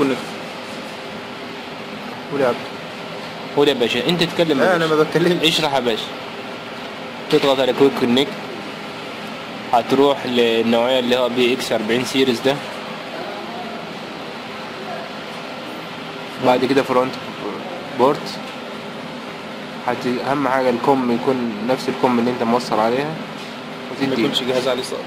كونكت قول يا عبد قول يا باشا انت تتكلم يا لا انا باشا. ما بتكلمش اشرح يا باشا تضغط على كويك كونكت هتروح للنوعية اللي هو بي اكس 40 سيريز ده بعد كده فرونت بورت هت... اهم حاجة الكم يكون نفس الكم اللي انت موصل عليها ما وتدي يكونش جهاز عليه صوت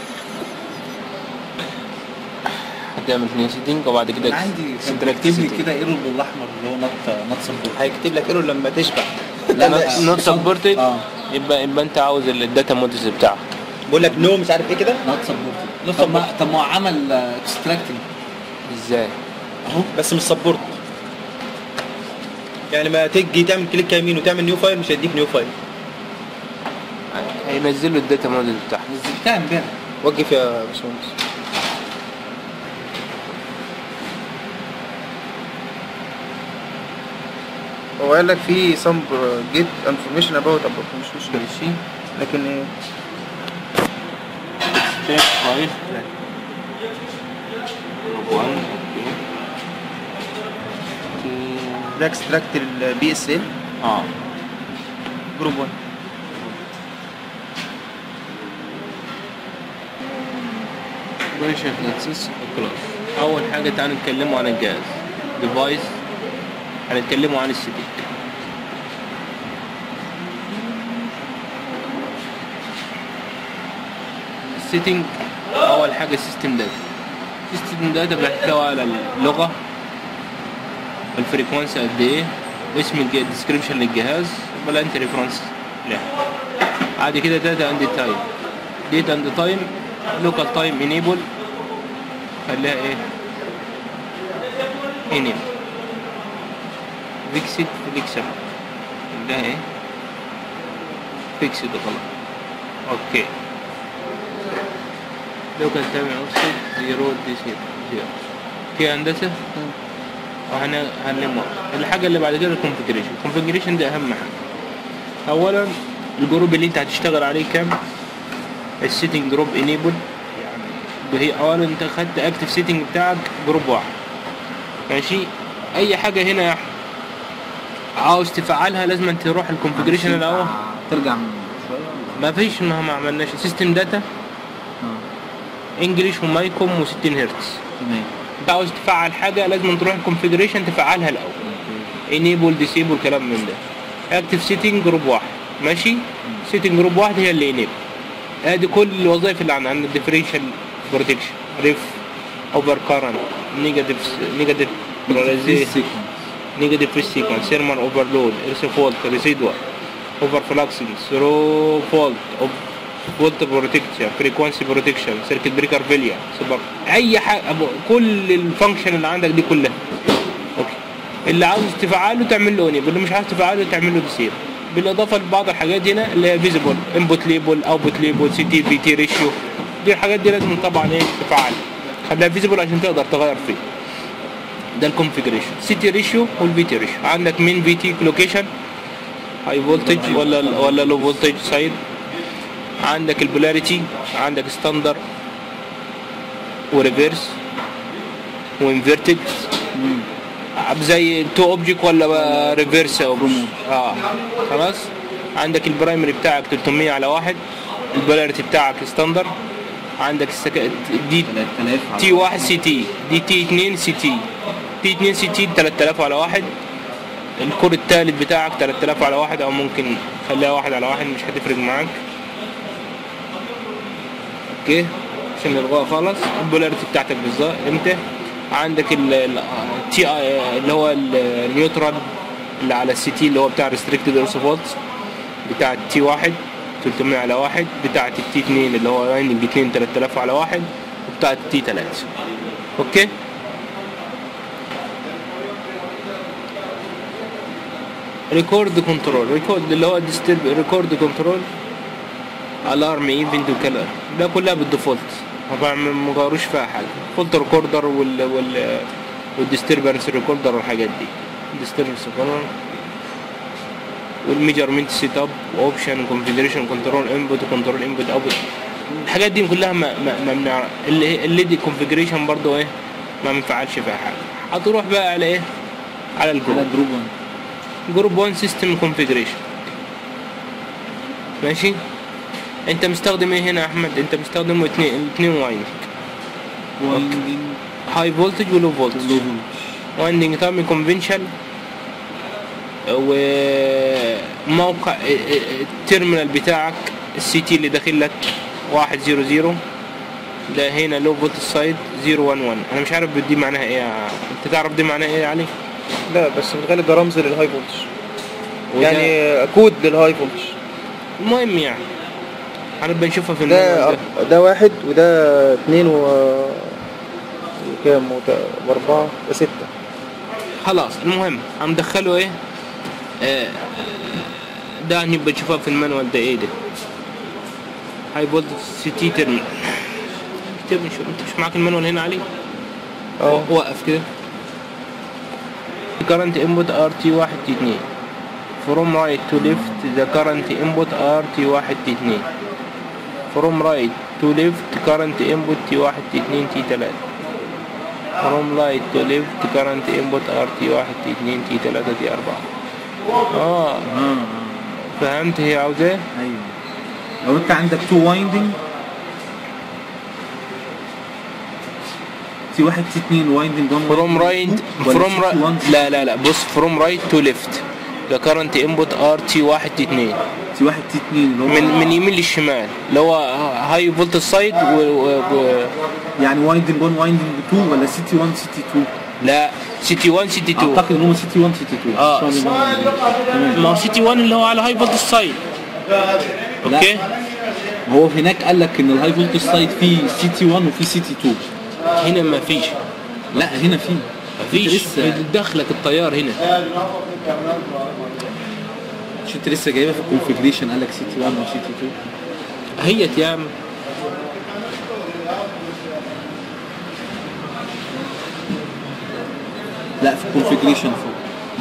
هتعمل اثنين سيتنج وبعد كده انا عندي كان subtract بيكتب لي setting. كده ايرور بالاحمر اللي هو نط نط سبورت هيكتب لك ايرور لما تشبع لا لا نوت سبورتد اه يبقى يبقى انت عاوز الداتا مودلز بتاعك بقول لك نو مش عارف ايه كده نوت سبورت Not طب ما طب ما هو عمل اكستراكتنج ازاي اهو بس مش سبورت يعني ما تيجي تعمل كليك يمين وتعمل نيو فايل مش هيديك نيو فايل هينزل له الداتا موديل بتاعك نزلتها امبارح وقف يا باشمهندس هو قال لك في some get information about about مش مشكلة ماشي لكن ايه ستيك فايل جروب 1 اوكي ده اكستراكت البي اس ال اه جروب 1 بريشر اكسس كلاس اول حاجه تعالوا نتكلموا عن الجهاز ديفايس هنتكلموا عن السيتنج السيتنج اول حاجه سيستم داتا سيستم داتا بيحتوي على اللغه الفريكونسي قد ايه اسم الديسكريبشن للجهاز ولا انت ريفرنس لا بعد كده داتا اند تايم ديت اند تايم لوكال تايم انيبل خليها ايه انيبل فيكسد فليكسبل ده ايه فيكسد غلط اوكي لوكال تايم اوفست زيرو دي زيرو في هندسه وهن هنلمها الحاجه اللي بعد كده الكونفجريشن الكونفجريشن ده اهم حاجه اولا الجروب اللي انت هتشتغل عليه كام السيتنج جروب انيبل يعني هي اولا انت خدت اكتف سيتنج بتاعك جروب واحد ماشي اي حاجه هنا يا أحمد عاوز تفعلها لازم أنت تروح الكونفجريشن الاول ترجع من شويه ولا ما فيش ما ما عملناش سيستم داتا اه انجلش ومايكوم و60 هرتز تمام انت عاوز تفعل حاجه لازم تروح الكونفجريشن تفعلها الاول انيبل ديسيبل كلام من ده اكتف سيتنج جروب واحد ماشي سيتنج جروب واحد هي اللي انيبل ادي كل الوظائف اللي عندنا عندنا ديفرنشال بروتكشن ريف اوفر كارنت نيجاتيف نيجاتيف نيجاتيف فري سيكونس سيرمال اوفرلود ايرس فولت ريسيدوال اوفر فلاكسنج ثرو فولت فولت بروتكشن فريكونسي بروتكشن سيركت بريكر فيليا سوبر اي حاجه أبو- كل الفانكشن اللي عندك دي كلها اوكي اللي عاوز تفعله تعمل له انيبل اللي مش عاوز تفعله تعمل له ديسير بالاضافه لبعض الحاجات هنا اللي هي فيزيبل انبوت ليبل اوتبوت ليبل سي تي في تي ريشيو دي الحاجات دي لازم طبعا ايه تفعل خليها فيزيبل عشان تقدر تغير فيه ده الكونفجريشن سي تي ريشيو والفي تي ريشيو عندك مين في تي لوكيشن هاي فولتج ولا ولا لو فولتج سايد عندك البولاريتي عندك ستاندر وريفيرس وانفيرتد زي تو اوبجكت ولا ريفيرس اه خلاص عندك البرايمري بتاعك 300 على واحد البولاريتي بتاعك ستاندر عندك السك... دي 3000 على تي واحد سي تي دي تي 2 سي تي تي 2 سي تي 3000 على واحد الكور الثالث بتاعك 3000 على واحد او ممكن خليها واحد على واحد مش هتفرق معاك اوكي عشان نلغوها خالص البولاريتي بتاعتك بالظبط امتى عندك التي اللي هو النيوترال اللي على السي تي اللي هو بتاع ريستريكتد ايرسفولت بتاع التي واحد 300 على واحد بتاعة التي 2 اللي هو لايننج 2 3000 على واحد وبتاعة التي 3 اوكي ريكورد كنترول ريكورد اللي هو ديسترب ريكورد كنترول الارم ايفنت وكلر ده كلها بالديفولت ما ما غيروش فيها حاجه فولت ريكوردر وال وال والديستربنس ريكوردر والحاجات دي ديستربنس ريكوردر والميجرمنت سيت اب واوبشن كونفيجريشن كنترول انبوت كنترول انبوت اوتبوت الحاجات دي كلها ما ما ما بنعرف اللي اللي دي كونفيجريشن برضه ايه ما منفعلش فيها حاجه هتروح بقى على ايه على على الجروب جروب 1 جروب 1 سيستم كونفيجريشن ماشي انت مستخدم ايه هنا يا احمد انت مستخدم اثنين اثنين وايندنج وايندنج هاي فولتج ولو فولتج لو وايندنج طبعا كونفنشال وموقع التيرمينال بتاعك السي تي اللي داخل لك واحد زيرو زيرو ده هنا لو فولت سايد زيرو وان وان انا مش عارف دي معناها ايه يا- انت تعرف دي معناها ايه يا علي لا بس في الغالب ده رمز للهاي فولتج وده- يعني كود للهاي فولتج المهم يعني هنبقى نشوفها في ده الموضوع ده أر- ده واحد وده اتنين و وكام وت- واربعة ستة خلاص المهم هندخله ايه آه، ده هنبقى نشوفها في المانوال ده ايه ده هاي فولت سي تي تيرمينال اكتب نشوف انت مش معاك المانوال هنا علي اه وقف كده current input RT 1 T 2 from right to left the current input RT 1 T 2 from right to left current input T 1 T 2 T 3 from right to left current input RT 1 T 2 T 3 T 4 اه اه فهمت هي عاوزة ايه؟ ايوه لو انت عندك تو وايندنج تي واحد تي اتنين وايندنج 1 from right from right لا لا لا بص from right to left the current input RT 1 T 2 تي واحد تي اتنين اللي هو من من يمين للشمال اللي هو هاي فولت سايد و... و... و... يعني وايندنج 1 وايندنج 2 ولا سي تي 1 سي تي 2 لا سي تي 1 سي تي 2 اعتقد ان هم سي تي 1 سي تي 2 آه. مش فاهم إن هم- تمام ما هو سي تي 1 اللي هو على هاي فولت سايد اوكي هو هناك قال لك ان الهاي فولتج سايد فيه سي تي 1 وفيه سي تي 2 هنا ما فيش لا هنا فيه ما فيش لسه بتدخلك التيار هنا مش انت لسه جايبها في الكونفجريشن قال لك سي تي 1 وسي تي 2 هيت يا عم لا في الكونفجريشن فوق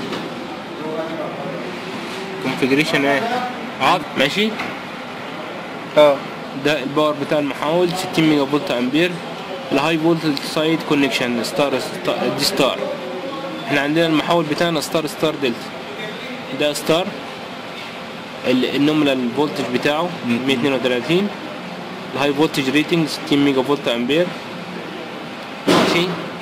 كونفجريشن ايه عاد ماشي اه ده الباور بتاع المحول 60 ميجا فولت امبير الهاي فولت سايد كونكشن ستار دي ستار احنا عندنا المحول بتاعنا ستار ستار دلتا ده ستار ال- النومينال فولتج بتاعه 132 الهاي فولتج ريتنج 60 ميجا فولت امبير ماشي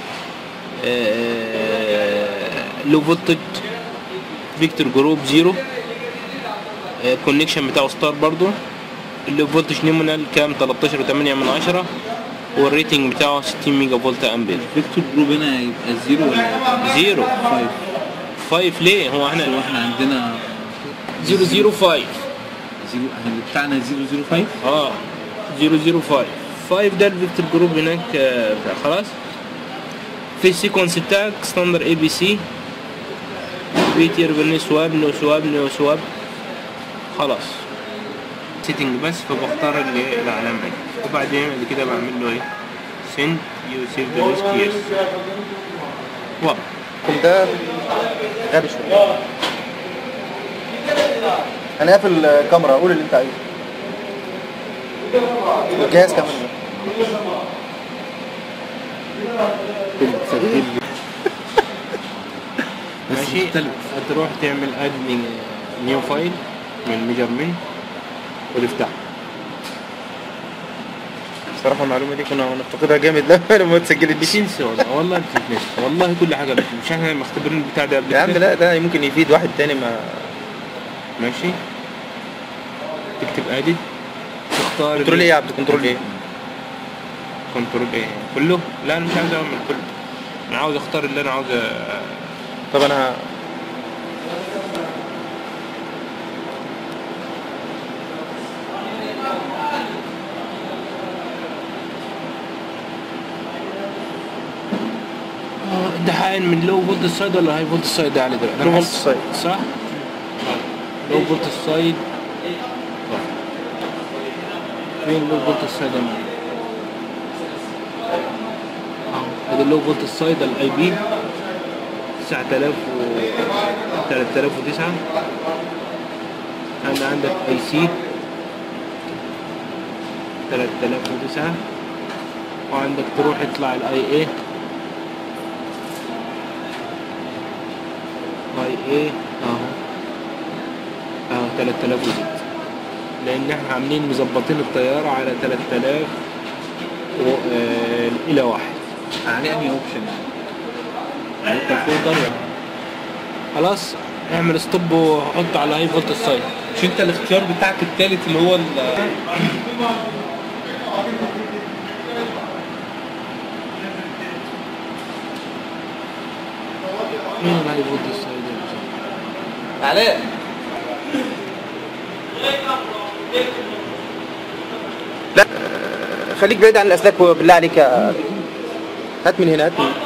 لو فولتج فيكتور جروب زيرو الكونكشن بتاعه ستار برضو اللو فولتج نومينال كام 13 و8 من عشرة والريتنج بتاعه 60 ميجا فولت امبير فيكتور جروب هنا هيبقى زيرو ولا زيرو 5 5 ليه هو هو احنا احنا عندنا 005 زيرو احنا بتاعنا 005 اه 005 5 ده الفيكتور جروب هناك آه، خلاص في السيكونس بتاعك ستاندر اي بي سي بيتير بني سواب نو سواب نو سواب خلاص سيتنج بس فبختار اللي العلامة دي وبعدين بعد كده بعمل له ايه send you save the risk yes واو كنت ده غبي شوية انا قافل الكاميرا قول اللي انت عايزه الجهاز كمان بتسجل لي بس ماشي مختلف هتروح تعمل اد نيو فايل من ميجرمنت وتفتحه بصراحة المعلومة دي كنا هنفتقدها جامد لا لما اتسجلت دي بتنسى والله والله بتتنسى والله كل حاجه بتنسى مش احنا مختبرين البتاع ده قبل يا عم كده؟ لا ده ممكن يفيد واحد تاني ما ماشي تكتب اديت تختار كنترول ايه يا عبد كنترول ايه كنترول ايه كله لا انا مش عاوز اعمل كله انا عاوز اختار اللي انا عاوز أ- طب انا ده حقن من لو فولت سايد ولا هاي فولت سايد ده على دلوقتي Low أنا voltage حاسس- side. صح لو فولت سايد فين لو فولت سايد يا معلم؟ اه هذا اللو فولت سايد الاي بي 9000 و 3009 هذا عندك اي سي 3009 وعندك تروح يطلع الاي اي ايه اهو اهو 3000 وزيت لان احنا عاملين مظبطين الطياره على 3000 و... آه... الى واحد يعني انهي اوبشن يعني انت فوق خلاص اعمل ستوب وحط على هاي فولت السايد مش انت الاختيار بتاعك التالت اللي هو ال- مين الهاي فولت السايد علاء لا آه، خليك بعيد عن الاسلاك بالله عليك يا- هات من هنا هات من هنا.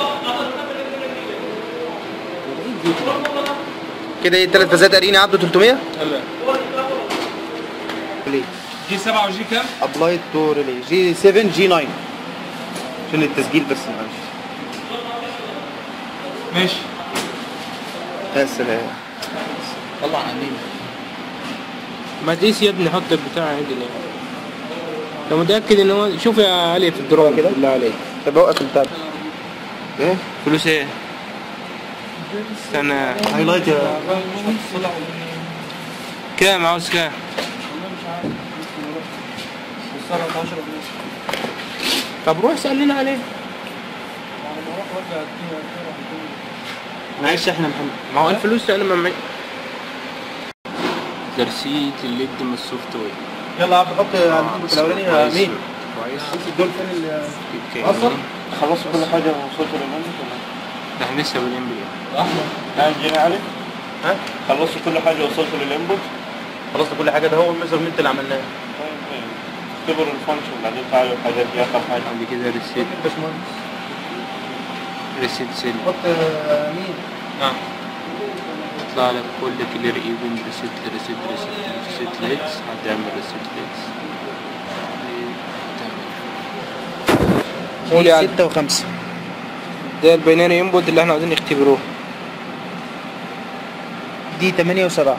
كده ايه الثلاث فازات قاريين يا عبده 300 ليه جي 7 وجي كام؟ ابلايد تو ريلي جي 7 جي 9 عشان التسجيل بس معلش ماشي يا سلام طلع عنين ما تقيس يا ابني حط البتاع عندي ليه لو متاكد ان هو شوف يا علي في الدرون كده؟ بالله عليك طب اوقف التاب ايه فلوس ايه استنى هايلايت يا كام عاوز كام طب روح سألنا عليه معلش احنا محمد ما هو الفلوس انا ما معي ترسيت الليد من السوفت وير يلا يا عبد حط على الفيسبوك الاولاني يا كويس. مين كويس دول فين ال- كده. اصلا خلصوا كل حاجه ووصلتوا للمنزل ده احنا لسه بادئين بيه ها جينا علي ها خلصتوا كل حاجه وصلتوا للانبوت خلصنا كل حاجه ده هو الميجرمنت اللي عملناه اختبروا الفانكشن بعدين تعالوا الحاجات دي اخر حاجه بعد كده ريسيت باشمهندس ريسيت سيل حط مين نعم يطلع لك كل كلير ايفن ريسيت ريسيت ريسيت ريسيت ليتس هتعمل ريسيت ليتس قول يا علي. ستة وخمسة ده البيناري انبوت اللي احنا عاوزين نختبروه دي تمانية وسبعة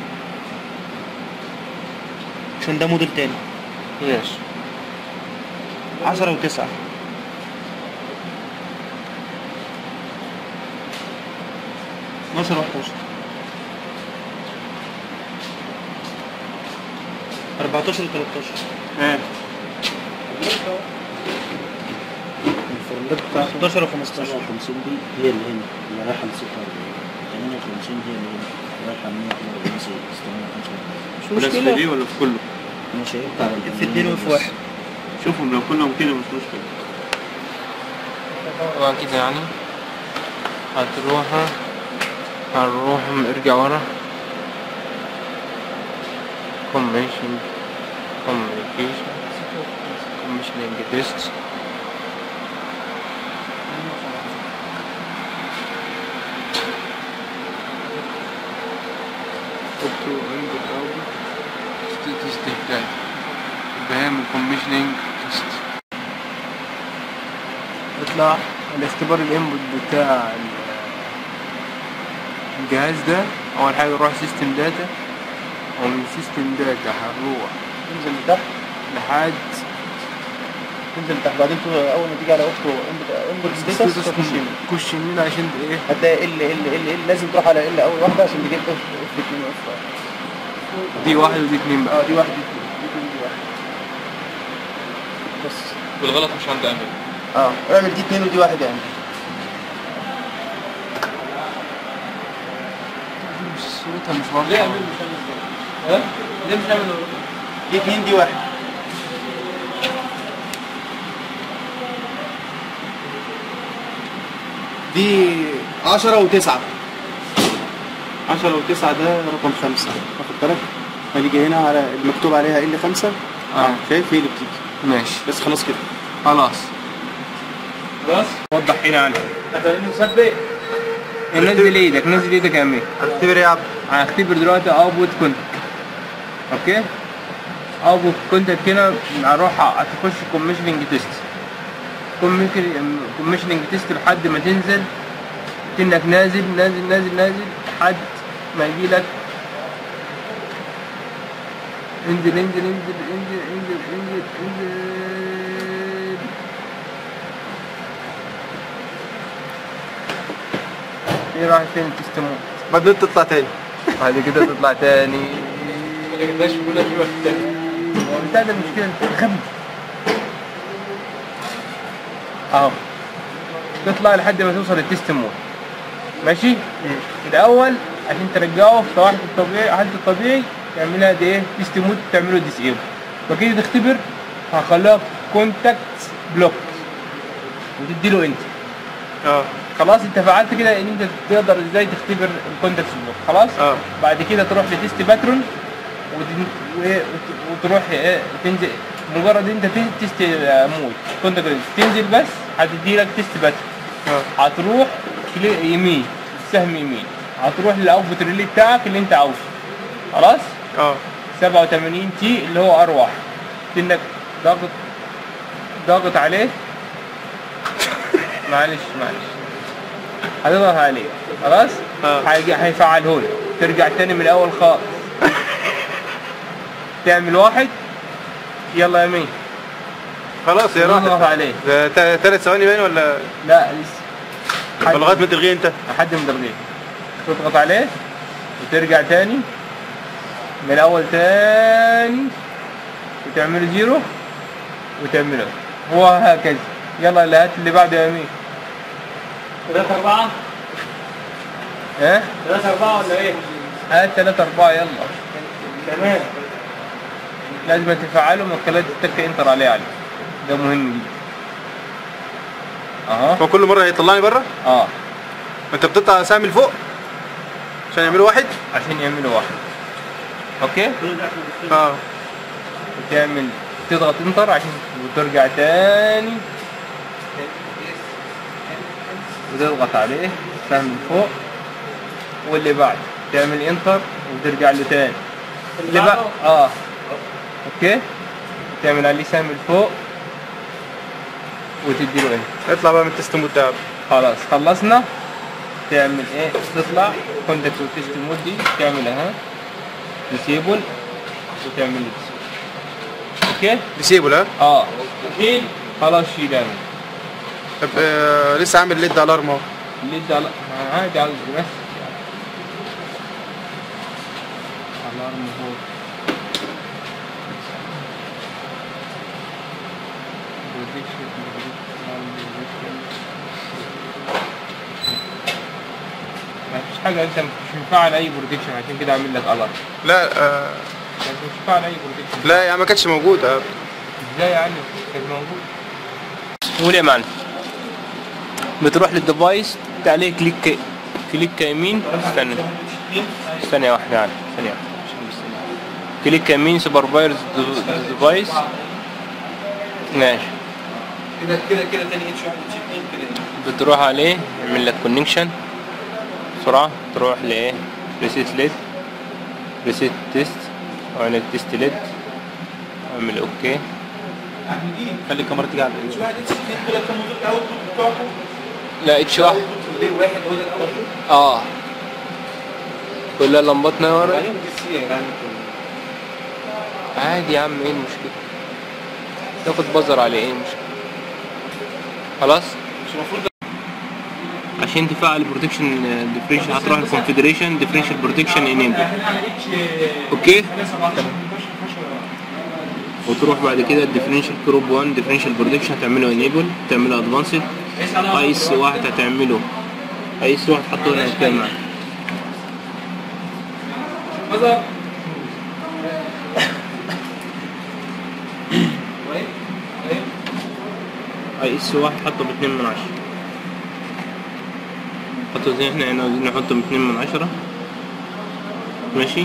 عشان ده موديل تاني ماشي عشرة وتسعة اتناشر وحداشر أربعتاشر وتلاتاشر ايه الفرمات بتاع 11 و 15 57 دي هي اللي هنا اللي رايحه ل 46 58 هي اللي هنا رايحه ل 142 625 مش مشكلة دي ولا في كله انا شايفها على في اتنين وفي واحد شوفهم لو كلهم كده مش مشكلة طبعا كده يعني هتروح هنروح ارجع ورا كوميشن كوميونيكيشن كوميشننج تيست تو انبوت اوتبوت ستاتس بتاعتي بهام كوميشننج تيست يطلع الاختبار الانبوت بتاع ال- الجهاز ده اول حاجه نروح سيستم داتا ومن سيستم داتا هنروح تنزل لتحت لحد تنزل لتحت بعدين تو- اول ما تيجي على اوتو انبوت ستيتس تخش يمين كش يمين عشان ايه هتلاقي ال ال ال ال لازم تروح على ال اول واحده عشان تجيب اف اف 2 واف دي واحد ودي اتنين بقى اه دي واحده دي اتنين، دي واحده بس والغلط مش عند امل اه اعمل دي اتنين ودي واحد يعني مش صورتها مش واضحه ليه امل مش عامل كده؟ ها؟ ليه مش عامل دي اتنين دي واحد دي عشرة وتسعة عشرة وتسعة ده رقم خمسة واخد بالك هنيجي هنا على المكتوب عليها ال خمسة اه شايف هي اللي بتيجي ماشي بس خلاص كده خلاص خلاص وضح هنا عني نثبت نزل ايدك نزل ايدك يا امير هتختبر ايه يا عبد هنختبر دلوقتي اوتبوت كونتاكت اوكي اوتبوت كونتاكت هنا هنروح هتخش كوميشننج تيست كوميشننج تيست لحد ما تنزل كأنك نازل نازل نازل نازل لحد ما يجي لك انزل انزل انزل انزل انزل انزل انزل ايه راح فين التست مود بعدين تطلع تاني بعد كده تطلع تاني ما لقيتهاش كل شويه هو بتاع ده المشكله انت غبي اهو تطلع لحد ما توصل للتست مود ماشي الاول عشان ترجعه في حالة الطبيعي حالة الطبيعي تعملها دي ايه تست مود تعمله ديسيبل فكده تختبر هخليها كونتاكت بلوك وتدي له انت اه خلاص انت فعلت كده ان انت تقدر ازاي تختبر الكونتاكت بلوك خلاص اه. بعد كده تروح لتست باترون وت- و- وت- وتروح ايه تنزل مجرد انت تن- تست مود كونتاكت تنزل بس هتدي لك تست باترون اه هتروح كلي- يمين سهم يمين هتروح للاوتبوت ريلي بتاعك اللي انت عاوزه خلاص اه 87 تي اللي هو ار واحد انك ضاغط ضاغط عليه معلش معلش هتضغط عليه خلاص اه. هيجي- هيفعله لك ترجع تاني من الاول خالص تعمل واحد يلا يمين خلاص يا تضغط راحت عليه ده تا- ثلاث ثواني باين ولا لا لسه لغايه ما تلغيه انت لحد ما تلغيه تضغط عليه وترجع تاني من الاول تاني وتعمل زيرو وتعمله وهكذا يلا اللي هات اللي بعده يا امين ثلاثة أربعة ها ثلاثة أربعة ولا إيه؟ هات ثلاثة أربعة يلا تمام لازم تفعله من خلال تتك انتر عليه عليه ده مهم جدا اها هو كل مره هيطلعني بره اه انت بتطلع سهم لفوق عشان يعملوا واحد عشان يعملوا واحد اوكي اه وتعمل تضغط انتر عشان وترجع تاني وتضغط عليه سهم من فوق واللي بعد تعمل انتر وترجع له تاني اللي بعد اه اوكي تعمل عليه سهم من فوق وتدي له انتر اطلع بقى من التست مود ده خلاص خلصنا تعمل ايه تطلع كونتاكت وتست مود دي تعمل اها ديسيبل وتعمل disable. اوكي ديسيبل ها اه شيل خلاص شيل انا طب آه لسه عامل ليد الارم اهو اللي ده لا عادي عاوز بس الارم هو ما فيش حاجة أنت مش مفعل أي بروتكشن عشان كده أعمل لك ألارم لا آه مش مفعل أي بروتكشن لا يعني ما كانتش موجوده ازاي يعني كانت موجود قول يا معلم بتروح للديفايس عليه كليك كليك يمين استنى ثانية واحدة يعني ثانية واحدة عشان بس ثانية. كليك يمين سوبرفايز ديفايس ماشي كده كده كده تاني اتش واحد اتش اتنين كده بتروح عليه يعمل لك كونكشن بسرعة تروح لايه ريسيت ليد ريسيت تيست واعمل تيست ليد اعمل اوكي خلي الكاميرا تيجي على اتش واحد اتش اتنين دول كانوا دول الاوتبوت بتوعكم لا اتش واحد وليه واحد هو ده الاوتبوت اه كلها لمبات نور عليهم دي سي يعني عادي يا عم ايه المشكلة تاخد بزر عليه ايه المشكلة خلاص مش المفروض عشان تفعل البروتكشن ديفرنشال هتروح الكونفيجريشن ديفرنشال بروتكشن انيبل اوكي وتروح بعد كده الديفرنشال كروب 1 ديفرنشال بروتكشن هتعمله انيبل تعمله ادفانسد اي اس واحد هتعمله اي اس واحد حطه هنا كده معاك اي اس واحد حطه باتنين من عشرة حطه زي احنا هنا عاوزين نحطه باتنين من عشرة ماشي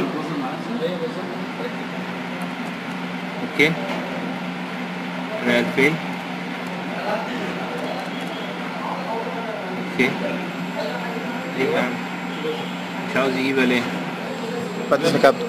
اوكي انا الفين اوكي ايه يا عم مش عاوز يجيبها ليه بعد اذنك يا عبده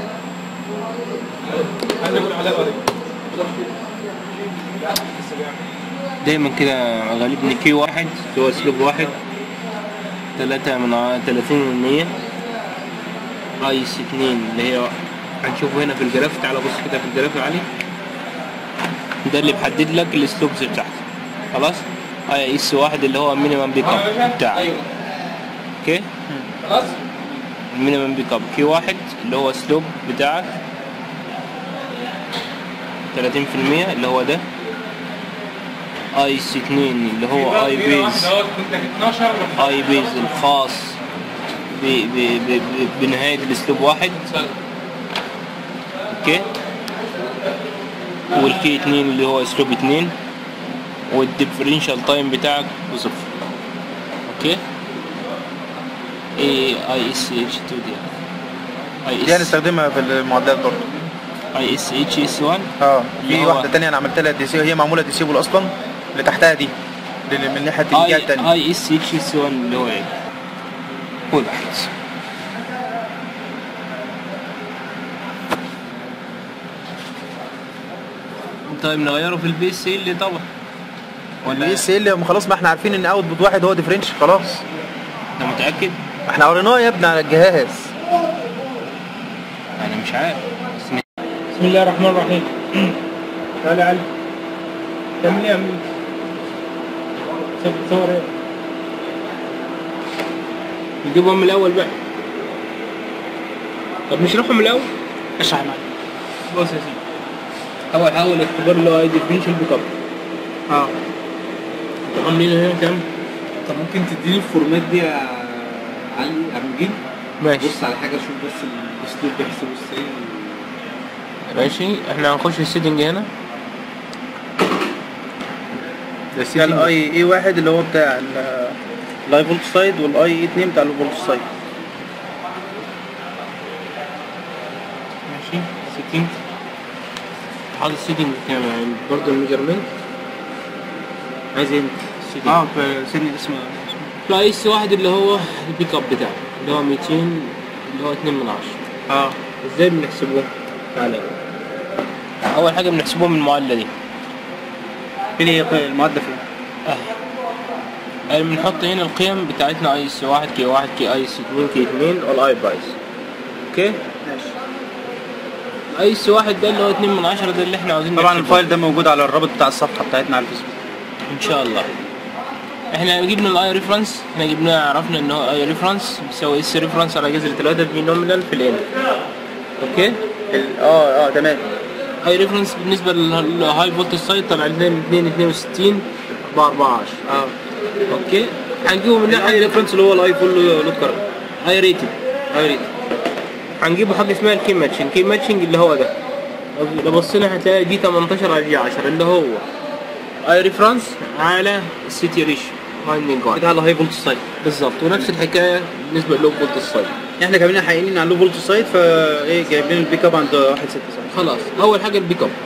دايما كده غالبا كي واحد هو اسلوب واحد تلاتة من ع- تلاتين من مية ايس اتنين اللي هي هنشوفه هنا في الجراف تعالى بص كده في الجراف يا علي ده اللي بيحدد لك السلوبز بتاعتك خلاص اي اس واحد اللي هو مينيمم بيك اب بتاعك اوكي خلاص المينيمم بيك اب كي واحد اللي هو سلوب بتاعك 30% اللي هو ده اي اس 2 اللي هو اي بيز اي بيز الخاص ب ب ب ب بنهاية الاسلوب واحد اوكي والكي اتنين اللي هو اسلوب اتنين والديفرنشال تايم بتاعك بصفر اوكي اي اي اس اتش 2 دي اي دي اس هنستخدمها في المعدات برضه اي اس اتش اس 1 اه اللي في هو- واحده تانية انا عملت لها ديسيبل هي معموله ديسيبل اصلا اللي تحتها دي اللي من ناحيه الجهه اي التانية اي اس اتش اس 1 اللي هو ايه هو تحت طيب نغيره في البي سي اللي طبعا ولا ايه السي اللي خلاص ما احنا عارفين ان اوت بوت واحد هو ديفرنش خلاص انت متاكد؟ احنا قريناه يا ابني على الجهاز انا مش عارف بس بسم الله الرحمن الرحيم تعالى علي تعمل ايه يا عمي؟ تصور ايه؟ نجيبهم من الاول بقى طب نشرحهم من الاول اشرح معايا بص يا سيدي اول اول اختبار اللي هو اي ديفرنشال بيك اب اه انتوا عاملين هنا كام؟ طب ممكن تديني الفورمات دي يا علي ارمجين ماشي بص على حاجه اشوف بس الاسلوب بيحسبه ازاي ماشي احنا هنخش السيتنج هنا ده الاي اي واحد اللي هو بتاع اللاي فولت سايد والاي اي 2 بتاع الفولت سايد ماشي سيتنج حاطط السيتنج كام يعني برضه الميجرمنت عايز ايه السيتنج اه في سن اسمه الاي اس واحد اللي هو البيك اب بتاعه اللي هو 200 اللي هو 2 من 10 اه ازاي بنحسبوه؟ تعالى اول حاجه بنحسبوه من المعادله دي فين هي المعادله فين؟ يعني بنحط هنا القيم بتاعتنا اي اس واحد كي واحد كي اي اس 2 كي 2 والاي بايز اوكي ماشي اي اس واحد ده اللي هو 2 من 10 ده اللي احنا عاوزين طبعا نحسبه. الفايل ده موجود على الرابط بتاع الصفحه بتاعتنا على الفيسبوك ان شاء الله احنا جبنا الاي ريفرنس احنا جبنا عرفنا ان هو اي ريفرنس بيساوي اس ريفرنس على جذر 3 في نومينال في الان اوكي ال- اه اه تمام اي ريفرنس بالنسبه للهاي فولت سايت طلع لنا 2 62 ب 14 اه اوكي هنجيبه من الاي ناحيه ريفرنس اللي هو الاي فول لود كارت اي ريتد اي ريت هنجيبه حاجه اسمها الكي ماتشنج كي ماتشنج اللي هو ده لو بصينا هتلاقي جي 18 على جي 10 اللي هو اي ريفرنس على السيتي ريش بايندينج جارد بتاع الهاي فولت سايد بالظبط ونفس الحكايه بالنسبه للو فولت السايد احنا كمان حقيقيين على اللو فولت سايد فا ايه جايبين البيك اب عند 1 6 خلاص اول حاجه البيك اب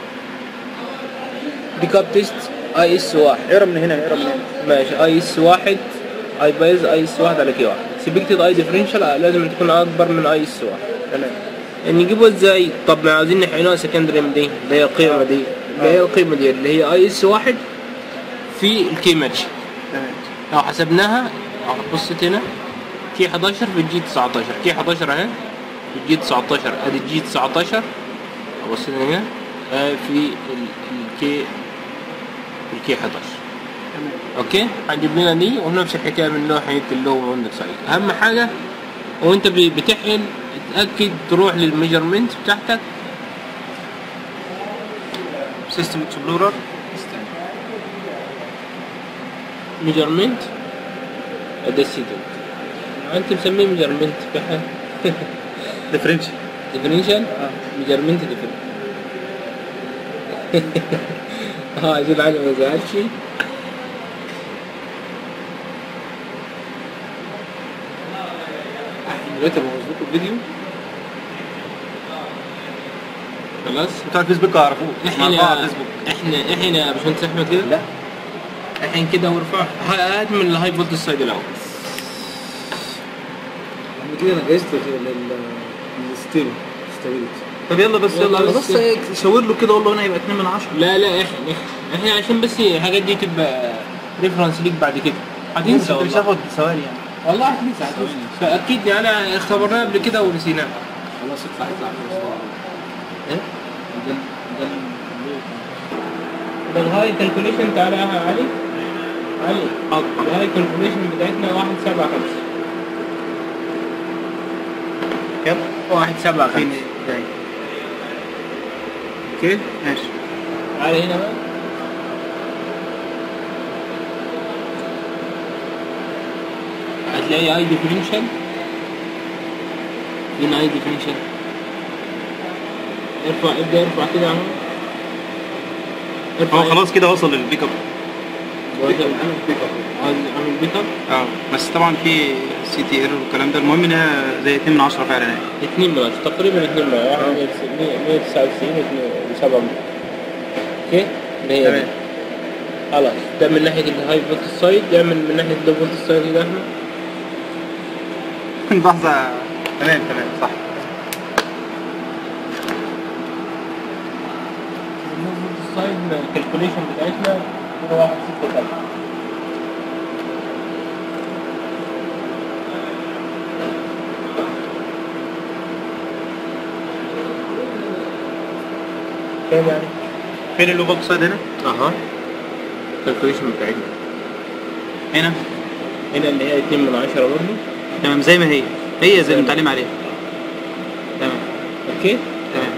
بيك اب تيست اي اس واحد اقرا من هنا اقرا من هنا ماشي اي اس واحد اي بايز اي اس واحد على كي واحد سبكتد اي ديفرنشال لازم تكون اكبر من اي اس واحد تمام نجيبه ازاي؟ طب ما عاوزين نحقنها سكندري من دي اللي هي القيمه دي اللي هي القيمه دي اللي هي اي اس واحد في الكي ماتش تمام لو حسبناها لو بصيت هنا كي 11 في الجي 19 كي 11 اهي في الجي 19 ادي الجي 19 لو بصينا هنا آه، في ال- الكي في الكي 11 اوكي هنجيب لنا دي ونفس الحكايه من ناحيه اللو عندك سعيد اهم حاجه وانت ب- بتحقن اتاكد تروح للميجرمنت بتاعتك سيستم اكسبلورر ميجرمنت ده السيتنج انت مسميه ميجرمنت في حاجه ديفرنشال ديفرنشال ميجرمنت ديفرنشال اه عشان علي ما يزعلش دلوقتي ابقى مظبوط الفيديو خلاص بتوع الفيسبوك اعرفوه احنا معروفين على الفيسبوك احنا احنا يا باشمهندس احمد كده لا احنا كده ورفع هات من الهاي فولت سايد الاول لما كده انا جهزت لل للستيبل ستابيليتي طب يلا بس يلا يلا بس بس. شاور له كده قول له هنا يبقى 2 من 10 لا لا احنا احنا عشان بس الحاجات دي تبقى ريفرنس ليك بعد كده هتنسى مش والله هاخد ثواني يعني والله هتنسى هتنسى فاكيد يعني اختبرناه قبل كده ونسيناه خلاص اطلع اطلع خلاص ايه ده ده ده الهاي كالكوليشن تعالى يا علي علي الهاي كالكوليشن بتاعتنا واحد سبعة خمسة كام؟ واحد سبعة فين خمسة جاي اوكي ماشي تعالى هنا بقى هتلاقي اي ديفرنشال فين اي ديفرنشال ارفع ابدا ارفع كده يا عم ارفع هو خلاص كده وصل للبيك اب عايز اعمل بيك اب اه بس طبعا في سي تي ايرور والكلام ده المهم انها زي 2 من 10 فعلا يعني 2 من 10 تقريبا 2 من 10 واحد 199 و7 اوكي اللي هي دي. تمام خلاص ده من ناحيه الهاي فولت سايد يعمل من ناحيه اللو فولت سايد كده احنا لحظه تمام تمام صح اللو فولت سايد الكالكوليشن بتاعتنا هو 1 6 3 كام يعني؟ فين اللو فولت سايد هنا؟ اها الكالكوليشن بتاعتنا هنا هنا اللي هي 2 من 10 برضه تمام زي ما هي هي زي اللي متعلم عليها تمام اوكي تمام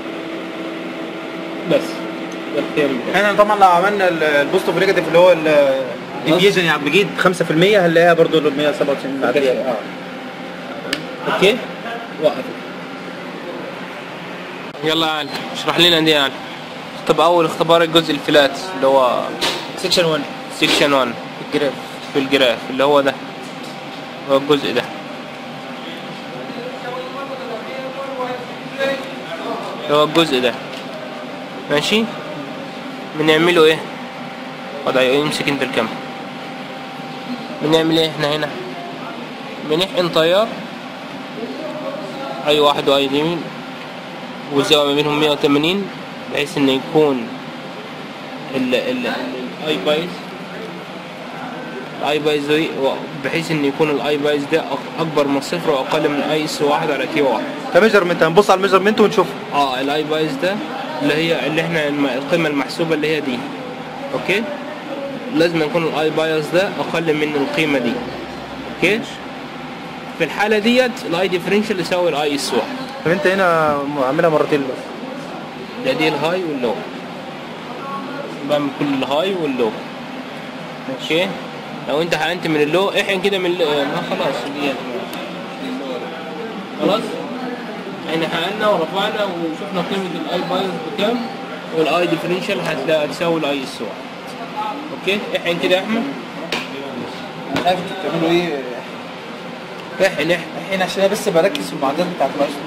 بس ده القيم بتاعتنا احنا طبعا لو عملنا البوست اوف نيجاتيف اللي هو الديفيجن يا عبد المجيد 5% هنلاقيها برضه 197 معديه اه اوكي وقف يلا يا علي اشرح لنا دي يا علي طب اول اختبار الجزء الفلات اللي هو سيكشن 1 سيكشن 1 الجراف في الجراف اللي هو ده هو الجزء ده اللي هو الجزء ده ماشي بنعمله ايه وضع يمسك انت الكاميرا بنعمل ايه احنا هنا بنحقن تيار اي واحد واي يمين والزاوية ما بينهم 180 بحيث ان يكون ال ال الاي بايز الاي بايز دي بحيث ان يكون الاي بايز ده أك- اكبر من صفر واقل من اي اس واحد على كي واحد كميجرمنت هنبص على الميجرمنت ونشوف اه الاي بايز ده اللي هي اللي احنا الم- القيمه المحسوبه اللي هي دي اوكي لازم يكون الاي بايز ده اقل من القيمه دي اوكي في الحاله ديت الاي ديفرنشال يساوي الاي اس واحد طب انت هنا عاملها مرتين بس ده دي الهاي واللو بعمل كل الهاي واللو ماشي لو انت حقنت من اللو احقن كده من اللو ما خلاص ديت خلاص احنا حقنا ورفعنا وشفنا قيمة الاي بايز بكام والاي ديفرنشال هتلاقي تساوي الاي اس واحد اوكي احقن كده يا احمد مش عارف انتوا بتعملوا ايه احقن احقن الحين عشان انا بس بركز في المعدات بتاعت المايسترو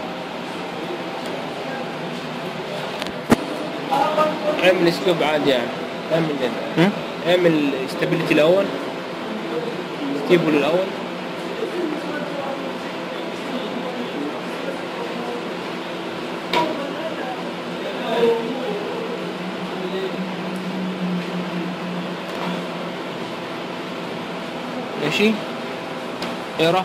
اعمل سكوب عادي يعني اعمل ده اعمل استابيليتي الاول ستيبل الاول ماشي اقرا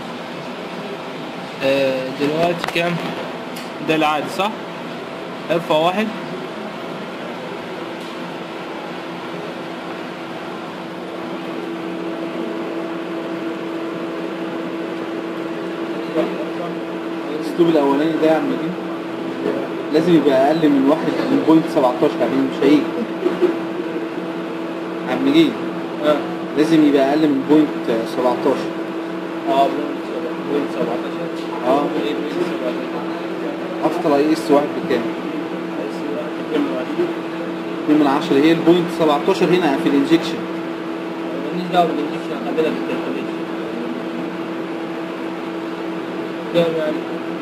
آه دلوقتي كام ده العادي صح ارفع واحد الاسلوب الاولاني ده يا عم نجيب لازم يبقى اقل من واحد من بوينت 17 يعني مش هيجي عم نجيب اه لازم يبقى اقل من بوينت 17 اه بوينت 17 اه اكتر اي اس واحد بكام 2 من 10 هي البوينت 17 هنا في الانجكشن ماليش دعوه بالانجكشن ابدا بالكالكوليشن كام يعني؟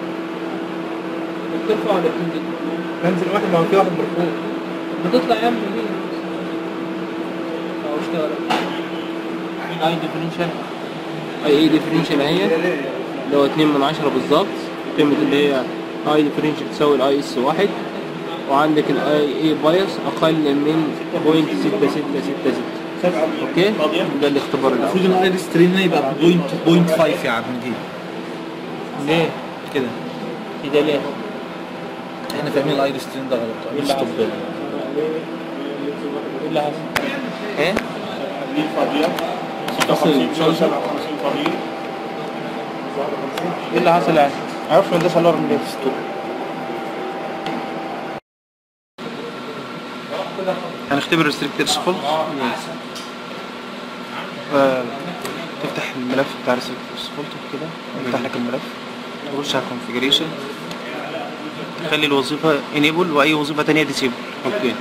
بترفع ولا بتنزل؟ ننزل واحد ما هو في واحد مرفوع بتطلع يا عم مين؟ اه اشتغل اي ديفرنشال اي اي ديفرنشال اهي اللي هو 2 من 10 بالظبط قيمة اللي هي اي ديفرنشال تساوي الاي اس واحد وعندك الاي اي بايس اقل من بوينت 6666 اوكي ده الاختبار الاول المفروض ان الايرس ترين هنا يبقى بوينت بوينت 5 يا عم نجيب ليه؟ كده كده ليه؟ احنا فاهمين الايرس ترين ده غلط ايه اللي حصل؟ ايه اللي حصل؟ ايه؟ دي فاضية 56 57 فاضيين ايه اللي حصل يعني؟ عرفنا ان ده سلار من الستور هنختبر ريستريكتد سفول تفتح الملف بتاع ريستريكتد سفول كده يفتح لك الملف تخش على configuration تخلي الوظيفة enable واي وظيفة تانية disable اوكي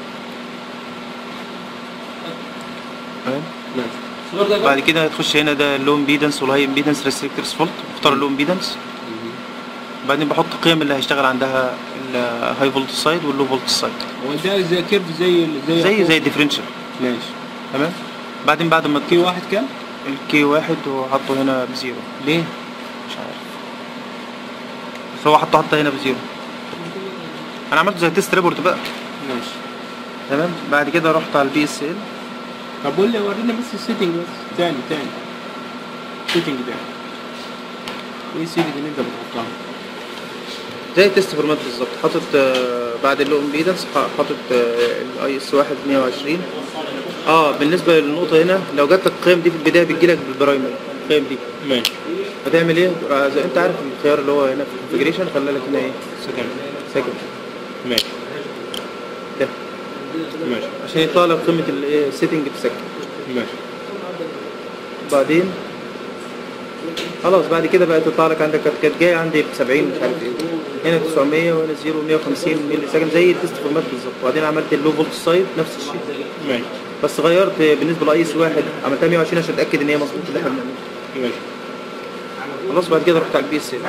تمام بعد كده هتخش هنا ده اللو امبيدنس والهاي امبيدنس ريستريكتورز فولت اختار اللو امبيدنس بعدين بحط القيم اللي هيشتغل عندها الهاي فولت سايد واللو فولت سايد هو ده زي كيرف زي زي زي زي الديفرنشال ماشي تمام بعدين بعد ما كي واحد كام؟ الكي واحد وحطه هنا بزيرو ليه؟ مش عارف بس هو حطه حطه هنا بزيرو انا عملته زي تيست ريبورت بقى ماشي تمام بعد كده رحت على البي اس ال طب قول لي ورينا بس السيتنج بس تاني تاني السيتنج ده ايه السيتنج اللي انت بتحطها؟ زي تيست فورمات بالظبط حاطط آه، بعد اللو امبيدنس حاطط الاي اس 1 120 اه بالنسبه للنقطه هنا لو جات لك القيم دي في البدايه بتجيلك بالبرايمري القيم دي ماشي هتعمل ايه؟ آه، زي انت عارف الخيار اللي هو هنا في الكونفجريشن خلى لك هنا ايه؟ سكند سكند ماشي ده ماشي عشان يطلع لك قيمه الايه السيتنج في سكند ماشي بعدين خلاص بعد كده بقى تطلع لك عندك كانت كانت جايه عندي ب 70 مش عارف ايه هنا 900 وهنا 0 150 ملي سكند زي التست فورمات بالظبط وبعدين عملت اللو فولت سايد نفس الشيء ماشي بس غيرت بالنسبه لاي اس واحد عملتها 120 عشان اتاكد ان هي مظبوط اللي احنا بنعمله ماشي خلاص بعد كده رحت على البي اس ال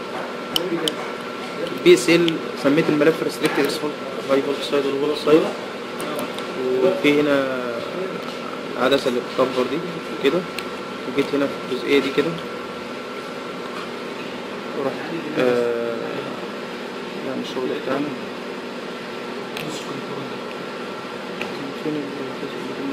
البي اس ال سميت الملف ريستريكتد اسمه هاي فولت سايد واللو فولت سايد وفي هنا العدسه اللي بتكبر دي كده وجيت هنا في الجزئيه دي كده ورحت آه يعني الشغل بتاعنا فين الجزء اللي كنا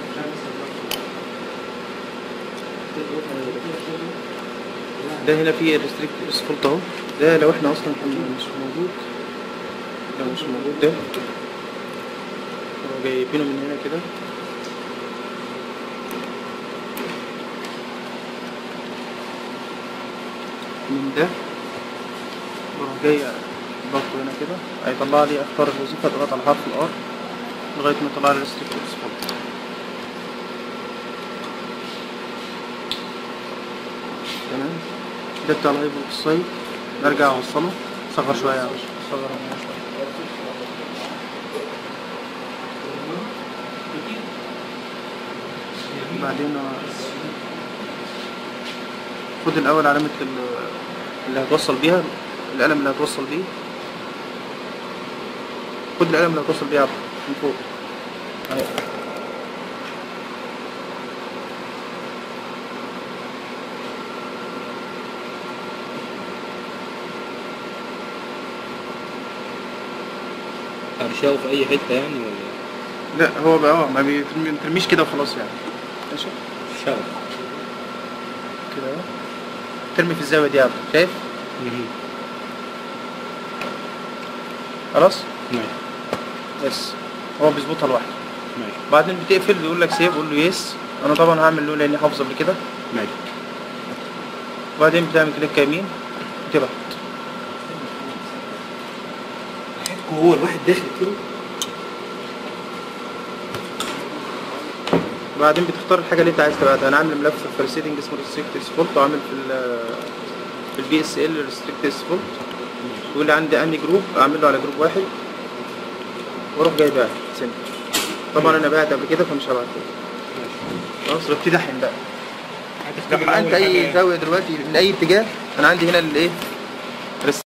بنعمله؟ ده هنا فيه الريستريكت اسفلت اهو ده لو احنا اصلا كان مش موجود لو مش موجود ده هو جايبينه من هنا كده من ده بروح جاي ضغطه هنا كده هيطلع لي اختار الوظيفة اضغط على حرف الار لغاية ما يطلع لي الريستريكت اسفلت تمام ده بتاع الهاي فولت سايد نرجع اوصله صغر شوية يا باشا صغر هنا شوية بعدين خد الأول علامة ال- اللي هتوصل بيها القلم اللي هتوصل بيه خد القلم اللي هتوصل بيه يا عبد من فوق أهي. ارشاو في اي حته يعني ولا لا هو بقى اه ما بيترميش كده وخلاص يعني ماشي شاو كده اهو ترمي في الزاوية دي يا عبد شايف خلاص ماشي بس هو بيظبطها لوحده ماشي بعدين بتقفل بيقول لك سيف قول له يس انا طبعا هعمل له لاني حافظ قبل كده ماشي وبعدين بتعمل كليك يمين وتبعت هو الواحد داخل كده بعدين بتختار الحاجه اللي انت عايز تبعتها انا عامل ملف في السيتنج اسمه ريستريكتد سبورت وعامل في ال في البي اس ال ريستريكتد سبورت يقول لي عندي اني جروب اعمل له على جروب واحد واروح جاي باعت سند طبعا انا باعت قبل كده فمش هبعت تاني خلاص ببتدي احن بقى لو حقنت اي زاويه دلوقتي من اي اتجاه انا عندي هنا الايه